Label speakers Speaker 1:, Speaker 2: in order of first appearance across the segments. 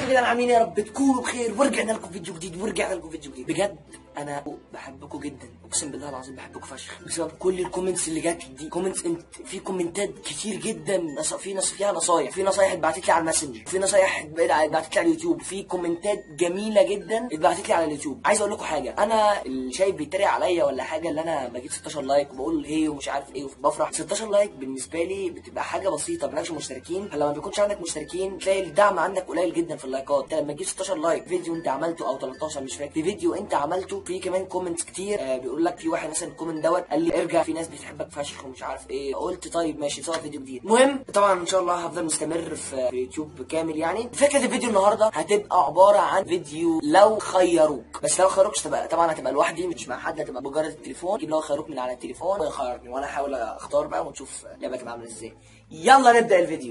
Speaker 1: ازيكم يا جدعان عاملين إيه يا رب تكونوا بخير ورجعنا لكم فيديو جديد ورجعنا لكم فيديو جديد بجد انا بحبكم جدا اقسم بالله العظيم بحبكم فشخ بسبب كل الكومنتس اللي جات دي كومنتس انت في كومنتات كتير جدا نص... في نص فيها نصايح في نصايح اتبعتت لي على الماسنجر في نصايح اتبعتت لي على اليوتيوب في كومنتات جميله جدا اتبعتت لي على اليوتيوب عايز اقول لكم حاجه انا اللي شايف بيتريق عليا ولا حاجه اللي انا بجيب 16 لايك وبقول ايه ومش عارف ايه وبفرح 16 لايك بالنسبه لي بتبقى حاجه بسيطه مالكش مشتركين فلما بيكونش عندك مشتركين تلاقي الدعم عندك قليل جدا في اللايكات انت لما تجيب 16 لايك فيديو انت عملته او 13 مش فاكر في فيديو انت عملته في كمان كومنتس كتير آه بيقول لك في واحد مثلا الكومنت دوت قال لي ارجع في ناس بتحبك فشخ ومش عارف ايه قلت طيب ماشي صور فيديو جديد المهم طبعا ان شاء الله هفضل مستمر في يوتيوب كامل يعني فكره الفيديو النهارده هتبقى عباره عن فيديو لو خيروك بس لو خيروكش تبقى طبعا هتبقى لوحدي مش مع حد هتبقى مجرد التليفون جيب لو خيروك من على التليفون ويخيرني وانا احاول اختار بقى ونشوف اللعبه تبقى عامله ازاي يلا نبدا الفيديو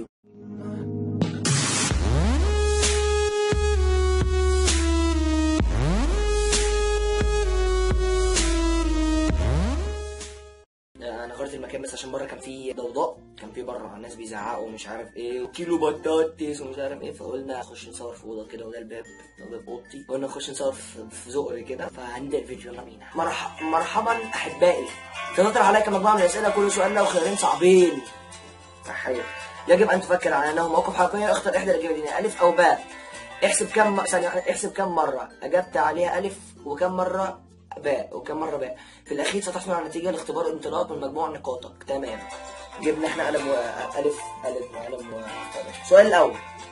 Speaker 1: انا غيرت المكان بس عشان بره كان في ضوضاء كان في بره الناس بيزعقوا ومش عارف ايه وكيلو بطاطس ومش عارف ايه فقلنا نخش نصور في اوضه كده وده الباب ده باب اوضتي قلنا نخش نصور في في زقر كده فهنبدا الفيديو يلا بينا مرح... مرحبا احبائي تنطر عليك مجموعه من الاسئله كل سؤال له خيارين صعبين صحيح يجب ان تفكر على انه موقف حقيقي اختر احدى الاجابتين الف او باء احسب كم ثانيه واحدة، احسب كم مره اجبت عليها الف وكم مره باء وكم مره باء في الاخير ستحصل على نتيجه لاختبار انطلاق من مجموع نقاطك تمام جبنا احنا قلم و... الف الف وقلم و... السؤال الاول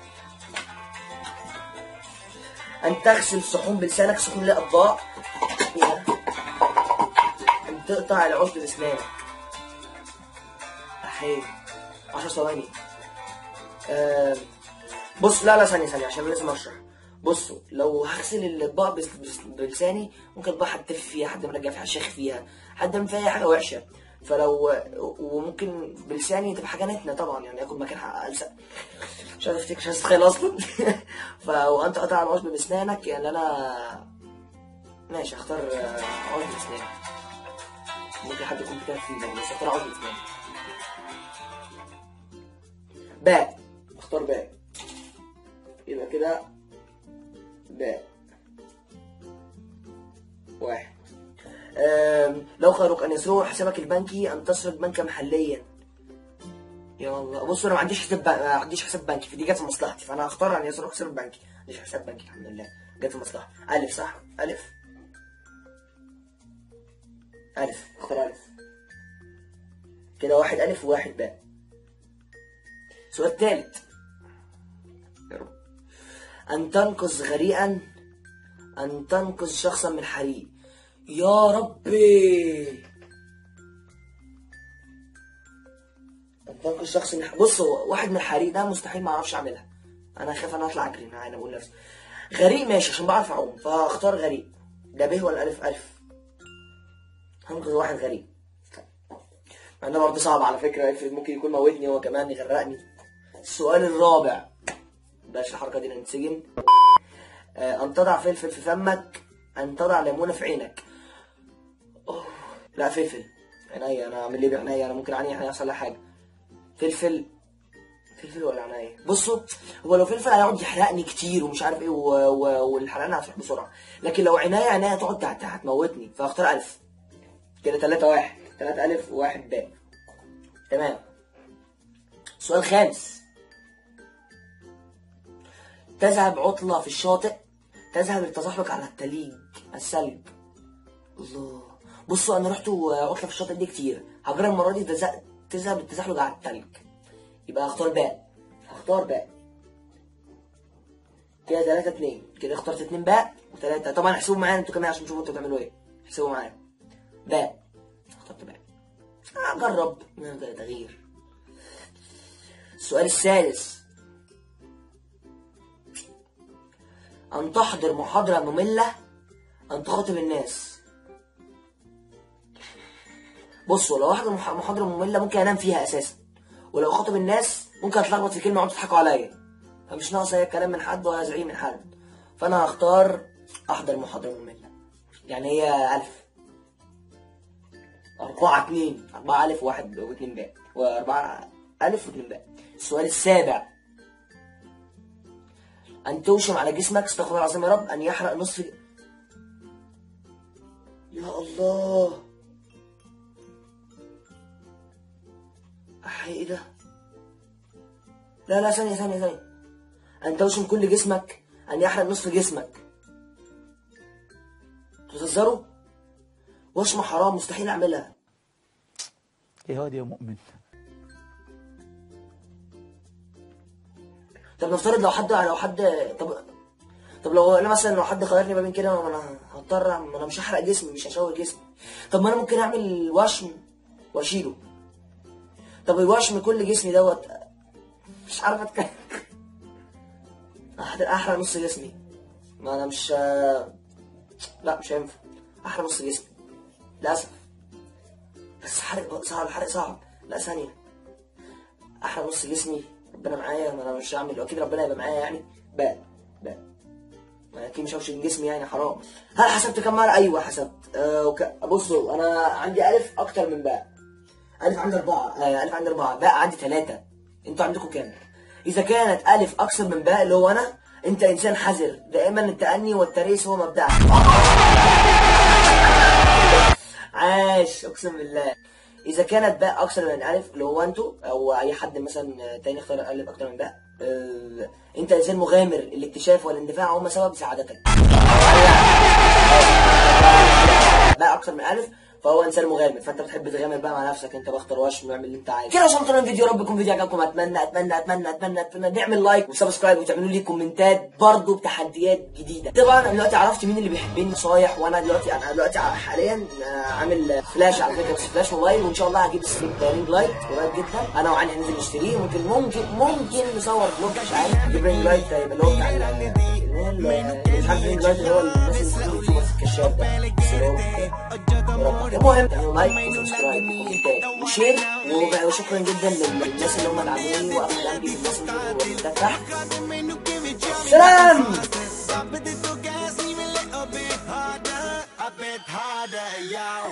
Speaker 1: ان تغسل صحون بلسانك صحون لاطباق ان تقطع العشب باسنانك احيي 10 ثواني آه بص لا لا ثانية ثانية عشان لازم اشرح بصوا لو هغسل الاطباق بس- بس- بلساني ممكن اطباق حد تف فيها حد مرجع فيها شيخ فيها حد عمل فيها أي حاجه وحشه فلو وممكن بلساني تبقى حاجه نتنه طبعا يعني ياخد مكان حق ألسق مش عارف افتكر مش عايز اتخيل اصلا ف وانت قطع العشب باسنانك يعني انا ماشي اختار آه، عشب باسناني ممكن حد يكون بتاعي فيه بس اختار عشب باسناني باء اختار باء يبقى كده باء واحد أم، لو خيرك ان يسرقوا حسابك البنكي ام تسرق بنكا محليا يا الله بص انا ما عنديش حساب بنك ما عنديش حساب بنكي فدي جت في مصلحتي فانا هختار ان يسرقوا حساب بنكي ما عنديش حساب بنكي الحمد لله جت في مصلحتي الف صح الف الف اختار الف كده واحد الف وواحد باء السؤال الثالث يا رب أن تنقذ غريقا أن تنقذ شخصا من حريق يا ربي أن تنقذ شخص من حريق بص هو واحد من الحريق ده مستحيل ما أعرفش أعملها أنا خايف أنا أطلع أجري أنا بقول نفسي غريق ماشي عشان بعرف أعوم فهختار غريق ده ب ولا ألف ألف هنقذ واحد غريق مع إنه برضه صعب على فكرة افرض ممكن يكون موتني هو كمان يغرقني السؤال الرابع بلاش الحركة دي ننسجن آه، أن تضع فلفل في فمك أن تضع ليمونة في عينك أوه. لا فلفل عينيا أنا أعمل ليه بعينيا أنا ممكن عينيا هيحصل لها حاجة فلفل فلفل ولا عينيا بصوا هو لو فلفل هيقعد يحرقني كتير ومش عارف ايه و... و... والحرقانة هتروح بسرعة لكن لو عينيا عينيا هتقعد تحت هتموتني فاختار ألف كده تلاتة واحد تلاتة ألف وواحد باء تمام سؤال خامس تذهب عطلة في الشاطئ تذهب للتزحلق على التليج الثلج الله بصوا انا رحت عطلة في الشاطئ دي كتير هجرب المرة دي تز- تذهب للتزحلق على التلج يبقى هختار باء هختار باء كده تلاتة اتنين كده اخترت اتنين باء وتلاتة طبعا احسبوا معايا انتوا كمان عشان تشوفوا انتوا بتعملوا ايه احسبوا معايا باء اخترت باء اجرب تغيير السؤال السادس أن تحضر محاضرة مملة أن تخاطب الناس بصوا لو أحضر مح- محاضرة مملة ممكن أنام فيها أساسا ولو أخاطب الناس ممكن أتلخبط في كلمة وأنتوا تضحكوا عليا فمش ناقص أي كلام من حد ولا زعيق من حد فأنا هختار أحضر محاضرة مملة يعني هي ألف أربعة اتنين أربعة ألف واحد واتنين باء وأربعة ألف واتنين باء السؤال السابع ان توشم على جسمك استغفر الله العظيم يا رب ان يحرق نصف يا الله أحي ايه ده لا لا ثانية ثانية ثانية أن توشم كل جسمك أن يحرق نصف جسمك تهزروا وشم حرام مستحيل أعملها
Speaker 2: ايه هادي يا مؤمن
Speaker 1: طب نفترض لو حد لو حد طب طب لو انا مثلا لو حد خيرني ما بين كده ما انا هضطر ما انا مش هحرق جسمي مش هشوه جسمي طب ما انا ممكن اعمل وشم واشيله طب الوشم كل جسمي دوت مش عارف اتكلم أحد- احرق نص جسمي ما انا مش لا مش هينفع احرق نص جسمي للاسف بس حرق صعب الحرق صعب لا ثانيه احرق نص جسمي ربنا معايا ما انا مش هعمل اكيد ربنا يبقى معايا يعني بقى بقى ما اكيد مش هوشن جسمي يعني حرام هل حسبت كم مره ايوه حسبت آه وك... بصوا انا عندي الف اكتر من باء الف عندي اربعه آه الف عندي اربعه باء عندي ثلاثه انتوا عندكم كام اذا كانت الف اكثر من باء اللي هو انا انت انسان حذر دائما التأني والتريس هو مبدأك عاش اقسم بالله اذا كانت باء اكثر من الف اللي هو انتوا او اي حد مثلا تاني اختار الف اكثر من باء آه، انت انسان مغامر الاكتشاف والاندفاع هم سبب سعادتك باء اكثر من الف فهو انسان مغامر فانت بتحب تغامر بقى مع نفسك انت بختار وشم واعمل اللي انت عايزه كده وصلت لنا الفيديو يا رب يكون فيديو عجبكم اتمنى اتمنى اتمنى اتمنى اتمنى نعمل لايك وسبسكرايب وتعملوا لي كومنتات برضو بتحديات جديده طبعا انا دلوقتي عرفت مين اللي بيحبني نصايح وانا دلوقتي انا دلوقتي حاليا آه، عامل فلاش على فكره بس فلاش موبايل وان شاء الله هجيب سكرين رينج لايت قريب جدا انا وعلي هننزل نشتريه ممكن ممكن ممكن نصور فلوج مش عارف نجيب رينج لايت يبقى اللي هو بتاع ال- اللي هو ال- مش عارف رينج لايت اللي هو الناس اللي بتعمل يوتيوبر في الكشاف ده بس اللي هو مربع. المهم تعملوا لايك وسبسكرايب وكومنتات وشير وبقى- وشكرا جدا للناس اللي هم دعموني وقفوا جنبي في الماسنجر والكومنتات تحت سلام
Speaker 3: But the gas even a little bit harder, a bit harder, yeah.